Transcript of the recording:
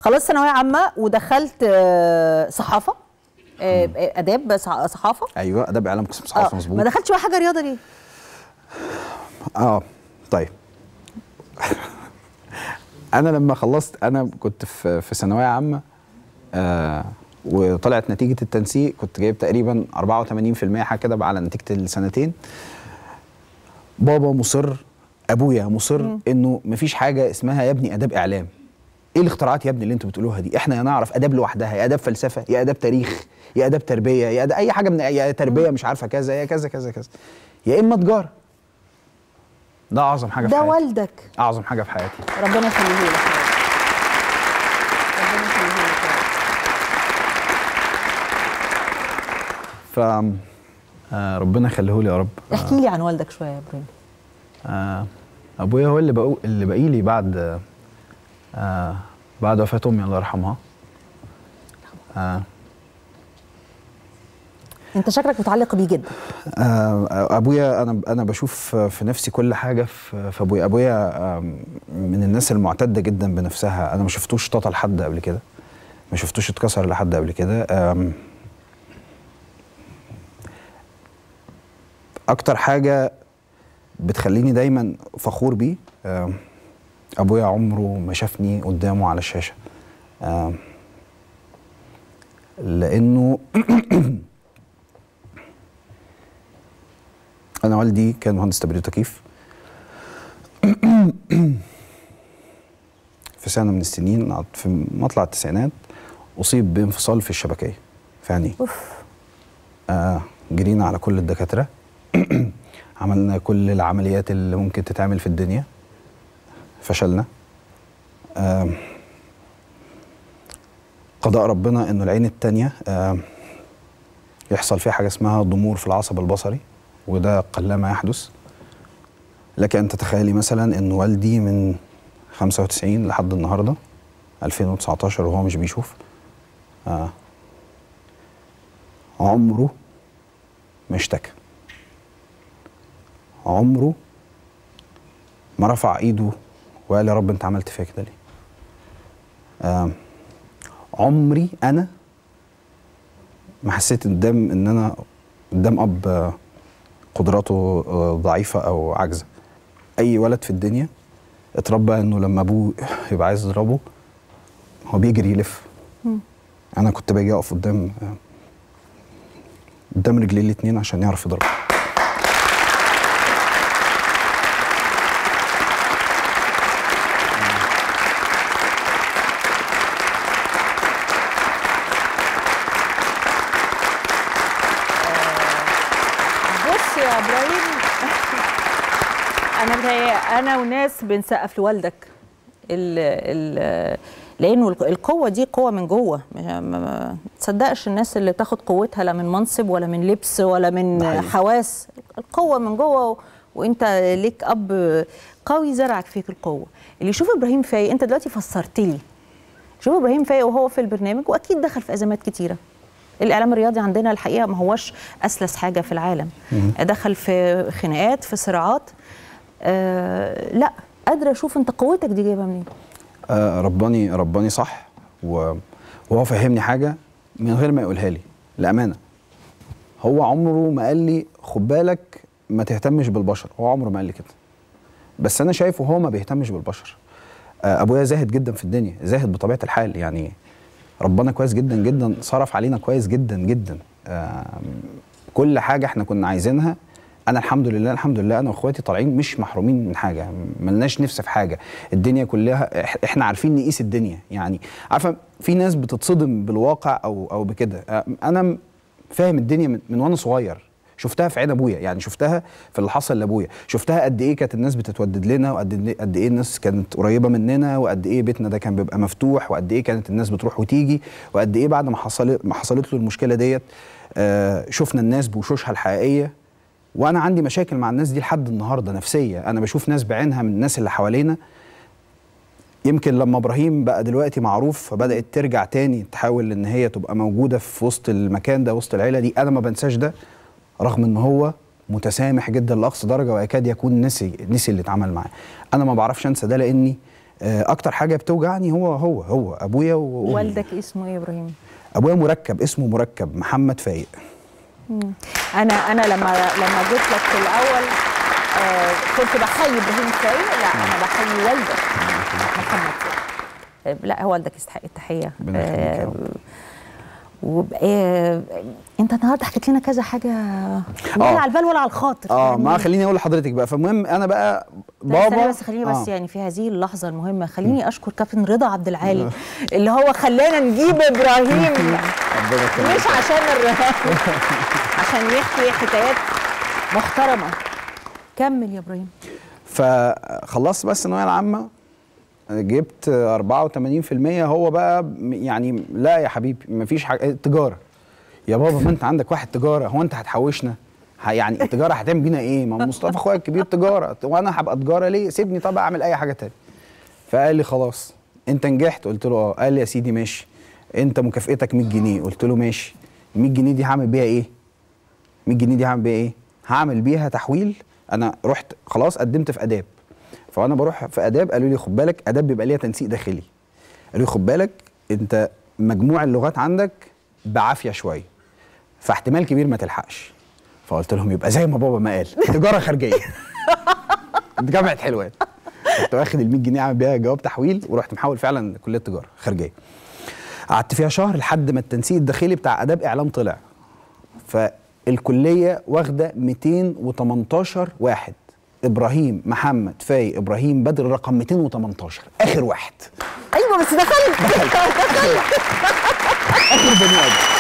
خلصت ثانويه عامه ودخلت آه، صحافه آه، اداب صح- صحافه ايوه اداب اعلام قسم آه، صحافه مظبوط ما دخلتش بقى حاجه رياضه ليه اه طيب انا لما خلصت انا كنت في في ثانويه عامه آه وطلعت نتيجه التنسيق كنت جايب تقريبا 84% حاجه كده بقى على نتيجه السنتين بابا مصر ابويا مصر انه مفيش حاجه اسمها يا ابني اداب اعلام ايه الاختراعات يا ابني اللي انتوا بتقولوها دي احنا يا نعرف اداب لوحدها يا اداب فلسفه يا اداب تاريخ يا اداب تربيه يا أداب اي حاجه من يا تربيه مش عارفه كذا يا كذا كذا كذا يا اما تجاره ده اعظم حاجه في ده حياتي والدك اعظم حاجه في حياتي ربنا يخليه لك يا رب. ربنا يخليه لك يا رب. ف آه ربنا يخليه لي يا رب احكي لي عن والدك شويه يا ابراهيم آه ابويا هو اللي بقو اللي باقي لي بعد آه بعد وفاه امي الله يرحمها آه انت شكلك متعلق بيه جدا آه، ابويا انا انا بشوف في نفسي كل حاجه في في ابويا ابويا آم، من الناس المعتده جدا بنفسها انا ما شفتوش طاطا لحد قبل كده ما شفتوش اتكسر لحد قبل كده آم، اكتر حاجه بتخليني دايما فخور بيه آم، ابويا عمره ما شافني قدامه على الشاشه آم، لانه انا والدي كان مهندس تبريد وتكييف في سنه من السنين في مطلع التسعينات اصيب بانفصال في الشبكيه في عينيه اوف آه جرينا على كل الدكاتره عملنا كل العمليات اللي ممكن تتعمل في الدنيا فشلنا آه قضاء ربنا انه العين التانية آه يحصل فيها حاجه اسمها ضمور في العصب البصري وده قلما يحدث لك ان تتخيلي مثلا ان والدي من 95 لحد النهارده 2019 وهو مش بيشوف آه عمره ما اشتكى عمره ما رفع ايده وقال يا رب انت عملت فيا كده ليه آه عمري انا ما حسيت قدام ان انا قدام اب آه، قدراته آه، ضعيفه او عاجزه اي ولد في الدنيا اتربى انه لما ابوه يبقى عايز يضربه هو بيجري يلف انا كنت باجي اقف قدام آه، قدام رجلي الاتنين عشان يعرف يضرب بص يا ابراهيم انا بتهيأ انا وناس بنسقف لوالدك ال ال لانه الق- القوه دي قوه من جوه ما- ما ما تصدقش الناس اللي بتاخد قوتها لا من منصب ولا من لبس ولا من ده حقيقي. حواس القوه من جوه و- وانت ليك اب قوي زرعك فيك القوه اللي يشوف ابراهيم فايق انت دلوقتي فسرت لي شوف ابراهيم فايق وهو في البرنامج واكيد دخل في ازمات كتيره الاعلام الرياضي عندنا الحقيقه ما هوش اسلس حاجه في العالم دخل في خناقات في صراعات آه لا قادره اشوف انت قوتك دي جايبه منين آه رباني رباني صح و- وهو فهمني حاجه من غير ما يقولها لي لامانه هو عمره ما قال لي خد بالك ما تهتمش بالبشر هو عمره ما قال لي كده بس انا شايفه هو ما بيهتمش بالبشر آه ابويا زاهد جدا في الدنيا زاهد بطبيعه الحال يعني ربنا كويس جدا جدا صرف علينا كويس جدا جدا آه كل حاجه احنا كنا عايزينها انا الحمد لله الحمد لله انا واخواتي طالعين مش محرومين من حاجه ملناش نفس في حاجه الدنيا كلها إح- احنا عارفين نقيس الدنيا يعني عارفه في ناس بتتصدم بالواقع او او بكده آه، انا م- فاهم الدنيا من, من وانا صغير شفتها في عين ابويا يعني شفتها في اللي حصل لابويا شفتها قد ايه كانت الناس بتتودد لنا وقد إيه- قد ايه الناس كانت قريبه مننا وقد ايه بيتنا ده كان بيبقى مفتوح وقد ايه كانت الناس بتروح وتيجي وقد ايه بعد ما حصل ما حصلت له المشكله ديت آه شفنا الناس بوشوشها الحقيقيه وانا عندي مشاكل مع الناس دي لحد النهارده نفسيه انا بشوف ناس بعينها من الناس اللي حوالينا يمكن لما ابراهيم بقى دلوقتي معروف فبدات ترجع تاني تحاول ان هي تبقى موجوده في وسط المكان ده وسط العيله دي انا ما بنساش ده رغم ان هو متسامح جدا لاقصى درجه ويكاد يكون نسي نسي اللي اتعمل معاه انا ما بعرفش انسى ده لاني آه، اكتر حاجه بتوجعني هو هو هو ابويا وامي والدك اسمه ايه يا ابراهيم ابويا مركب اسمه مركب محمد فايق انا انا لما لما جيت لك في الاول آه كنت بحيي ابراهيم فايق لا انا بحيي والدك محمد فايق آه، لا والدك يستحق التحيه ربنا يخليك يا رب. وب... آه انت النهارده حكيت لنا كذا حاجه ولا آه. على البال ولا على الخاطر اه يعني ما خليني اقول لحضرتك بقى فالمهم انا بقى لا، استنى بابا بس خليني بس آه. يعني في هذه اللحظه المهمه خليني اشكر كابتن رضا عبد العالي اللي هو خلانا نجيب ابراهيم ربنا يخليك. مش عشان الر... عشان يحكي حكايات محترمه كمل يا ابراهيم فخلصت بس الثانويه العامه جبت 84% هو بقى م- يعني لا يا حبيبي مفيش حاجه تجاره يا بابا ما انت عندك واحد تجاره هو انت هتحوشنا ه- يعني التجاره هتعمل بينا ايه ما مصطفى اخويا الكبير تجاره وانا هبقى تجاره ليه سيبني طب اعمل اي حاجه تاني فقال لي خلاص انت نجحت قلت له اه قال لي يا سيدي ماشي انت مكافئتك 100 جنيه قلت له ماشي ال 100 جنيه دي هعمل بيها ايه 100 جنيه دي هعمل بيها ايه هعمل بيها تحويل انا رحت خلاص قدمت في اداب فانا بروح في اداب قالوا لي خد بالك اداب بيبقى ليها تنسيق داخلي قالوا لي خد بالك انت مجموع اللغات عندك بعافيه شويه فاحتمال كبير ما تلحقش فقلت لهم يبقى زي ما بابا ما قال تجاره خارجيه جامعه حلوان كنت واخد ال 100 جنيه اعمل بيها جواب تحويل ورحت محول فعلا كليه تجاره خارجيه قعدت فيها شهر لحد ما التنسيق الداخلي بتاع اداب اعلام طلع فالكليه واخده 218 واحد ابراهيم محمد فاي ابراهيم بدر رقم 218 اخر واحد ايوه بس دخلت اخر بني ادم